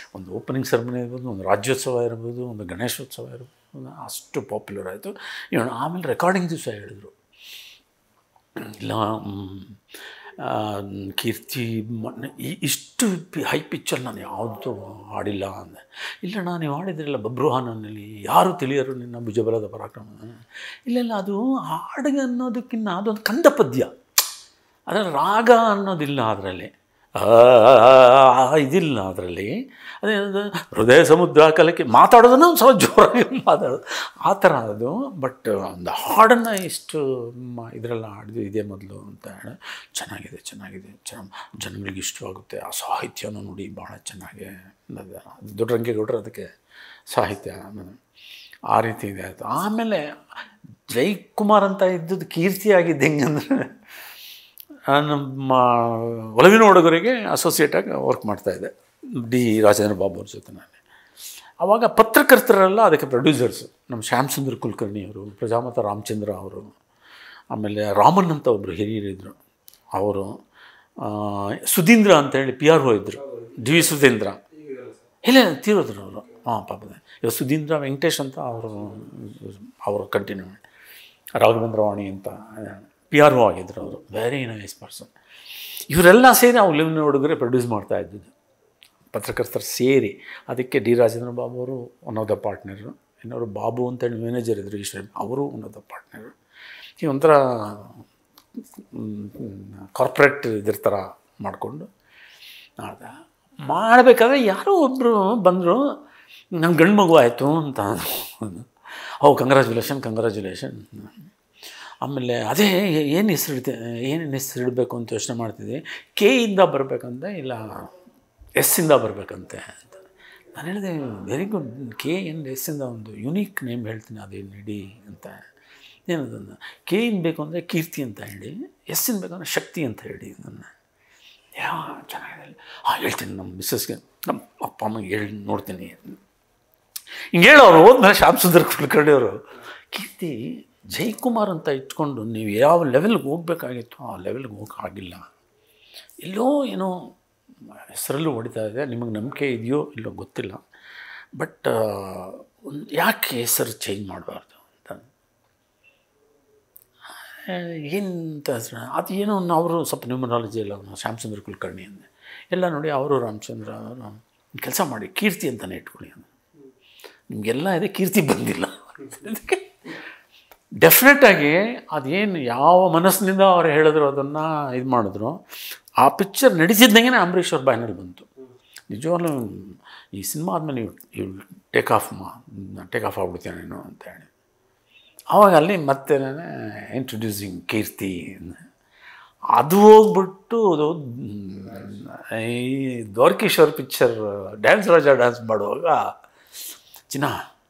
ಒಂದು opening ceremony ಇರ್ಬೋದು ಒಂದು ರಾಜ್ಯೋತ್ಸವ ಇರ್ಬೋದು ಒಂದು ಗಣೇಶೋತ್ಸವ ಇರ್ಬೋದು ಅಷ್ಟು ಪಾಪ್ಯುಲರ್ ಆಯಿತು ಇವನು ಆಮೇಲೆ ರೆಕಾರ್ಡಿಂಗ್ ದಿವಸ ಹೇಳಿದರು ಇಲ್ಲ ಮ್, ಆ, ಕೀರ್ತಿ ಮ- ಈ- ಇಷ್ಟು ಪಿ- ಹೈ ಪಿಚ್ಚಲ್ಲಿ ನಾನು ಯಾವುದು ಹಾಡಿಲ್ಲ ಅಂದೆ ಇಲ್ಲ ನಾನು ಹಾಡಿದ್ರಲ್ಲ ಬಬ್ರುಹಾನಲ್ಲಿ ಯಾರು ತಿಳಿಯರು ನಿನ್ನ ಭುಜಬಲದ ಪರಾಕ್ರಮ ಇಲ್ಲ ಇಲ್ಲ ಅದು ಹಾಡಿಗೆ ಅನ್ನೋದಕ್ಕಿಂತ ಅದೊಂದು ಕಂದ ಪದ್ಯ ಅದರಲ್ಲಿ ರಾಗ ಅನ್ನೋದಿಲ್ಲ ಅದರಲ್ಲಿ ಇದಿಲ್ಲ ಅದರಲ್ಲಿ ಅದೇ ಅದು ಹೃದಯ ಸಮುದ್ರ ಕಲಕ್ಕೆ ಮಾತಾಡೋದನ್ನ ಒಂದು ಸ್ವಲ್ಪ ಜೋರಾಗಿ ಮಾತಾಡೋದು ಆ ಥರ ಅದು ಬಟ್ ಒಂದು ಹಾಡನ್ನು ಇಷ್ಟು ಇದರೆಲ್ಲ ಹಾಡಿದ್ದು ಇದೆ ಮೊದಲು ಅಂತ ಹೇಳಿ ಚೆನ್ನಾಗಿದೆ ಚೆನ್ನಾಗಿದೆ ಚೆನ್ನ ಜನಗಳಿಗೆ ಇಷ್ಟವಾಗುತ್ತೆ ಆ ಸಾಹಿತ್ಯನೂ ನೋಡಿ ಭಾಳ ಚೆನ್ನಾಗಿ ಅದು ದೊಡ್ಡರಂಗೇಗೌಡರು ಅದಕ್ಕೆ ಸಾಹಿತ್ಯ ಆ ರೀತಿ ಇದೆ ಆಯಿತು ಆಮೇಲೆ ಜೈಕುಮಾರ್ ಅಂತ ಇದ್ದದ್ದು ಕೀರ್ತಿಯಾಗಿದ್ದು ಹೆಂಗಂದ್ರೆ ಆ, ನಮ್ಮ ಒಲವಿನ ಹುಡುಗರಿಗೆ ಅಸೋಸಿಯೇಟಾಗಿ ವರ್ಕ್ ಮಾಡ್ತಾಯಿದ್ದೆ ಡಿ ರಾಜೇಂದ್ರ ಬಾಬು ಅವ್ರ ಜೊತೆ ನಾನು ಆವಾಗ ಪತ್ರಕರ್ತರೆಲ್ಲ ಅದಕ್ಕೆ ಪ್ರೊಡ್ಯೂಸರ್ಸು ನಮ್ಮ ಶ್ಯಾಮ್ ಸುಂದರ್ ಕುಲಕರ್ಣಿ ಅವರು ಪ್ರಜಾಮತ ರಾಮಚಂದ್ರ ಅವರು ಆಮೇಲೆ ರಾಮನ್ ಅಂತ ಒಬ್ಬರು ಹಿರಿಯರಿದ್ದರು ಅವರು ಆ, ಸುಧೀಂದ್ರ ಅಂತೇಳಿ ಪಿ ಆರ್ ಒ ಇದ್ದರು ಡಿ ವಿ ಸುಧೀಂದ್ರ ಇಲ್ಲ ಇಲ್ಲ, ತೀರೋದ್ರು ಅವರು ಹಾಂ ಪಾಪದ ಇವಾಗ ಸುಧೀಂದ್ರ ವೆಂಕಟೇಶ್ ಅಂತ ಅವರು ಅವರು ಕಂಟಿನ್ಯೂ ರಾಘವೇಂದ್ರ ವಾಣಿ ಅಂತ ಪಿ ಆರ್ ಒ ಆಗಿದ್ದರು ಅವರು ವೆರಿ ನೈಸ್ ಪರ್ಸನ್ ಇವರೆಲ್ಲ ಸೇರಿ ಅವ್ರು ಲಿವ್ನ ಹುಡುಗರೆ ಪ್ರೊಡ್ಯೂಸ್ ಮಾಡ್ತಾ ಇದ್ದಿದ್ದು ಪತ್ರಕರ್ತರು ಸೇರಿ ಅದಕ್ಕೆ ಡಿ ರಾಜೇಂದ್ರ ಬಾಬು ಅವರು ಒನ್ ಆಫ್ ದ ಪಾರ್ಟ್ನರು ಇನ್ನೊರು ಬಾಬು ಅಂತೇಳಿ ಮ್ಯಾನೇಜರ್ ಇದ್ದರು ಈಶ್ವರ್ ಅವರು ಒನ್ ಆಫ್ ದ ಪಾರ್ಟ್ನರು ಈ ಒಂಥರ ಕಾರ್ಪೊರೇಟ್ ಇದ್ರ ಥರ ಮಾಡಿಕೊಂಡು ಮಾಡ್ದೆ ಮಾಡಬೇಕಾದ್ರೆ ಯಾರೋ ಒಬ್ಬರು ಬಂದರು ನನ್ನ ಗಂಡು ಮಗು ಆಯಿತು ಅಂತ ಓ ಕಂಗ್ರ್ಯಾಚುಲೇಷನ್ ಕಂಗ್ರ್ಯಾಚುಲೇಷನ್ ಆಮೇಲೆ ಅದೇ ಏನು ಹೆಸರು ಇಡ್ತೆ ಏನೇನು ಹೆಸರು ಇಡಬೇಕು ಅಂತ ಯೋಚನೆ ಮಾಡ್ತಿದ್ದೆ ಕೆ ಇಂದ ಬರಬೇಕಂತೆ ಇಲ್ಲ ಎಸ್ಸಿಂದ ಬರಬೇಕಂತೆ ಅಂತ ನಾನು ಹೇಳಿದೆ ವೆರಿ ಗುಡ್ ಕೆ ಎನ್ ಎಸ್ಸಿಂದ ಒಂದು ಯುನೀಕ್ ನೇಮ್ ಹೇಳ್ತೀನಿ ಅದೇನು ಇಡಿ ಅಂತ ಏನದನ್ನು ಕೆ ಇನ್ ಬೇಕು ಅಂದರೆ ಕೀರ್ತಿ ಅಂತ ಹೇಳಿ ಎಸ್ಸಿನ ಬೇಕಂದ್ರೆ ಶಕ್ತಿ ಅಂತ ಹೇಳಿ ಇದನ್ನು ಯಾವ ಚೆನ್ನಾಗಿದೆ ಹಾಂ ಹೇಳ್ತೀನಿ ನಮ್ಮ ಮಿಸ್ಸಸ್ಗೆ ನಮ್ಮ ಅಪ್ಪ ಅಮ್ಮಗೆ ಹೇಳಿ ನೋಡ್ತೀನಿ ಹಿಂಗೆ ಹೇಳೋರು ಹೋದ್ಮೇಲೆ ಶ್ಯಾಮ್ ಸುಂದರ್ ಕುಲಕರ್ಣಿ ಅವರು ಕೀರ್ತಿ ಜೈಕುಮಾರ್ ಅಂತ ಇಟ್ಕೊಂಡು ನೀವು ಯಾವ ಲೆವೆಲ್ಗೆ ಹೋಗ್ಬೇಕಾಗಿತ್ತು ಆ ಲೆವೆಲ್ಗೆ ಹೋಗೋಕ್ಕಾಗಿಲ್ಲ ಎಲ್ಲೋ ಏನೋ ಹೆಸರಲ್ಲೂ ಹೊಡಿತಾ ಇದೆ ನಿಮಗೆ ನಂಬಿಕೆ ಇದೆಯೋ ಇಲ್ಲೋ ಗೊತ್ತಿಲ್ಲ ಬಟ್ ಒಂದು ಯಾಕೆ ಹೆಸರು ಚೇಂಜ್ ಮಾಡಬಾರ್ದು ಅಂತ ಏನಂತ ಹೆಸರು ಅದು ಏನೋ ಒಂದು ಅವರು ಸ್ವಲ್ಪ ನ್ಯೂಮರಾಲಜಿ ಎಲ್ಲ ಅವನು ಶ್ಯಾಮಚಂದ್ರ ಕುಲಕರ್ಣಿ ಅಂದೆ ಎಲ್ಲ ನೋಡಿ ಅವರು ರಾಮಚಂದ್ರ ಅವರು ಕೆಲಸ ಮಾಡಿ ಕೀರ್ತಿ ಅಂತಲೇ ಇಟ್ಕೊಳ್ಳಿ ಅಂದ ನಿಮಗೆಲ್ಲ ಇದೆ ಕೀರ್ತಿ ಬಂದಿಲ್ಲ ಅದಕ್ಕೆ ಡೆಫಿನೆಟಾಗಿ ಅದೇನು ಯಾವ ಮನಸ್ಸಿನಿಂದ ಅವ್ರು ಹೇಳಿದ್ರು ಅದನ್ನು ಇದು ಮಾಡಿದ್ರು ಆ ಪಿಕ್ಚರ್ ನಡೀತಿದ್ದಂಗೆ ಅಂಬರೀಷ್ ಅವ್ರ ಬ್ಯಾನರ್ ಬಂತು ನಿಜವಾಗ್ಲೂ ಈ ಸಿನಿಮಾ ಆದಮೇಲೆ ಇವ್ ಇವ್ ಟೇಕ್ ಆಫ್ ಮಾ ಟೇಕ್ ಆಫ್ ಆಗ್ಬಿಡ್ತೇನೆ ನೀನು ಅಂತ ಹೇಳಿ ಆವಾಗ ಅಲ್ಲಿ ಮತ್ತೆ ಇಂಟ್ರೊಡ್ಯೂಸಿಂಗ್ ಕೀರ್ತಿ ಅದು ಹೋಗ್ಬಿಟ್ಟು ಅದು ಈ Dwarakeshwar picture dance Raja dance ಮಾಡುವಾಗ ಚಿನ್ನ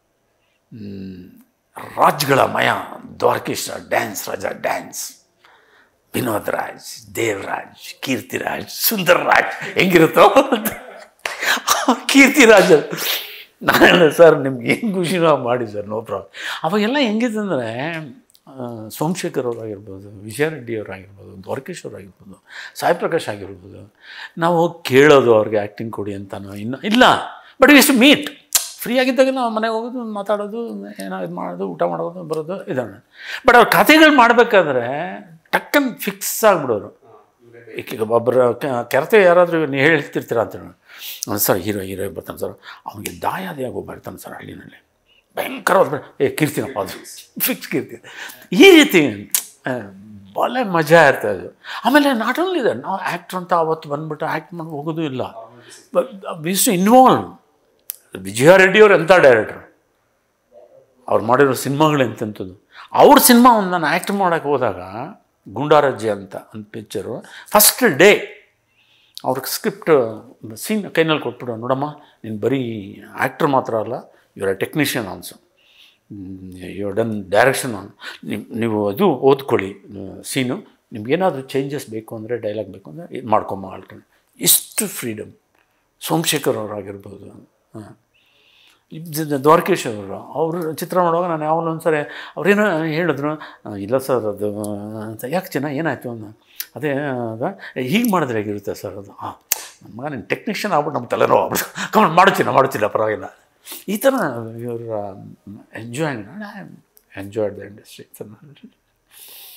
ರಾಜ್ಗಳ ಮಯ ದ್ವಾರಕೀಶ್ವರ ಡ್ಯಾನ್ಸ್ ರಾಜ ಡ್ಯಾನ್ಸ್ ವಿನೋದ್ ರಾಜ್ ದೇವರಾಜ್ ಕೀರ್ತಿರಾಜ್ ಸುಂದರ್ ರಾಜ್ ಹೆಂಗಿರುತ್ತೋ ಕೀರ್ತಿರಾಜ್ ನಾನು ಹೇಳಿದೆ ಸರ್ ನಿಮ್ಗೆ ಏನು ಖುಷಿನೋ ಮಾಡಿ ಸರ್ ನೋ ಪ್ರಾಬ್ಲಮ್ ಅವಾಗೆಲ್ಲ ಹೆಂಗಿದೆ ಅಂದರೆ ಸೋಮಶೇಖರ್ ಅವರಾಗಿರ್ಬೋದು ವಿಜಯರೆಡ್ಡಿ ಅವರಾಗಿರ್ಬೋದು ದ್ವಾರಕೇಶ್ ಅವರಾಗಿರ್ಬೋದು ಸಾಯಿ ಪ್ರಕಾಶ್ ಆಗಿರ್ಬೋದು ನಾವು ಹೋಗಿ ಕೇಳೋದು ಅವ್ರಿಗೆ ಆ್ಯಕ್ಟಿಂಗ್ ಕೊಡಿ ಅಂತನೋ ಇನ್ನು ಇಲ್ಲ ಬಟ್ ಇಷ್ಟು ಮೀಟ್ ಫ್ರೀ ಆಗಿದ್ದಾಗ ನಾವು ಮನೆಗೆ ಹೋಗೋದು ಮಾತಾಡೋದು ಏನೋ ಇದು ಮಾಡೋದು ಊಟ ಮಾಡೋದು ಬರೋದು ಇದನ್ನು ಬಟ್ ಅವ್ರ ಕಥೆಗಳು ಮಾಡಬೇಕಾದ್ರೆ ಟಕ್ಕನ್ ಫಿಕ್ಸ್ ಆಗಿಬಿಡೋರು ಈಗ ಒಬ್ಬರ ಕೆರತೆ ಯಾರಾದರೂ ನೀವು ಹೇಳ್ತಿರ್ತೀರ ಅಂತ ಹೇಳಿ ಸರ್ ಹೀರೋ ಹೀರೋ ಬರ್ತಾನೆ ಸರ್ ಅವನಿಗೆ ದಾಯಾದಿಯಾಗಿ ಒಬ್ಬ ಬರ್ತಾನೆ ಸರ್ ಹಳ್ಳಿನಲ್ಲಿ ಭಯಂಕರವಾದ ಏ ಕೀರ್ತಿನಪ್ಪ ಅದು ಫಿಕ್ಸ್ ಕೀರ್ತಿ ಈ ರೀತಿ ಭಾಳ ಮಜಾ ಇರ್ತದೆ ಆಮೇಲೆ ನಾಟ್ ಓನ್ಲಿ ಇದೆ ನಾವು ಆ್ಯಕ್ಟ್ರ್ ಅಂತ ಅವತ್ತು ಬಂದ್ಬಿಟ್ಟು ಆ್ಯಕ್ಟ್ ಮಾಡಿ ಹೋಗೋದು ಇಲ್ಲ but to involve Vijaya Reddy ಅವ್ರು ಎಂಥ ಡೈರೆಕ್ಟ್ರು ಅವ್ರು ಮಾಡಿರೋ ಸಿನಿಮಾಗಳು ಎಂತೆಂಥದ್ದು ಅವ್ರ ಸಿನಿಮಾ ಒಂದು ನಾನು ಆ್ಯಕ್ಟ್ ಮಾಡೋಕ್ಕೆ ಹೋದಾಗ ಗುಂಡಾರಜ್ಜಿ ಅಂತ ಒಂದು ಪಿಕ್ಚರು ಫಸ್ಟ್ ಡೇ ಅವ್ರಿಗೆ ಸ್ಕ್ರಿಪ್ಟ್ ಸೀನ್ ಕೈನಲ್ಲಿ ಕೊಟ್ಬಿಡು ನೋಡಮ್ಮ ನೀನು ಬರೀ ಆ್ಯಕ್ಟ್ರ್ ಮಾತ್ರ ಅಲ್ಲ ಇವರ technician once you done direction on ನೀವು ನೀವು ಅದು ಓದ್ಕೊಳ್ಳಿ ಸೀನು ನಿಮ್ಗೇನಾದರೂ ಚೇಂಜಸ್ ಬೇಕು ಅಂದರೆ ಡೈಲಾಗ್ ಬೇಕು ಅಂದರೆ ಇದು ಮಾಡ್ಕೊಂಬ ಆಳ್ಕೊಂಡು ಇಷ್ಟು ಫ್ರೀಡಮ್ ಸೋಮಶೇಖರ್ ಅವರಾಗಿರ್ಬೋದು ಹಾಂ ದ್ವಾರಕೇಶ್ ಅವರು ಅವರು ಚಿತ್ರ ಮಾಡುವಾಗ ನಾನು ಯಾವಾಗಲೂ ಒಂದ್ಸರಿ ಅವ್ರೇನೋ ಹೇಳಿದ್ರು ಇಲ್ಲ ಸರ್ ಅದು ಅಂತ ಯಾಕೆ ಚೆನ್ನ ಏನಾಯಿತು ಅಂದ ಅದೇ ಅದ ಹೀಗೆ ಮಾಡಿದ್ರೆ ಹೇಗಿರುತ್ತೆ ಸರ್ ಅದು ಹಾಂ ನನ್ನ ಮಗ ನೀನು ಟೆಕ್ನಿಷಿಯನ್ ಆಗ್ಬಿಟ್ಟು ನಮ್ಮ ತಲೆನೋವು ಆಗ್ಬಿಟ್ಟು ಕಮನ್ ಮಾಡುತ್ತಿಲ್ಲ ಮಾಡುತ್ತಿಲ್ಲ ಪರವಾಗಿಲ್ಲ ಈ ಥರ ಇವರು ಎಂಜಾಯಿಂಗ್ ಎಂಜಾಯ್ಡ್ ದ ಇಂಡಸ್ಟ್ರಿ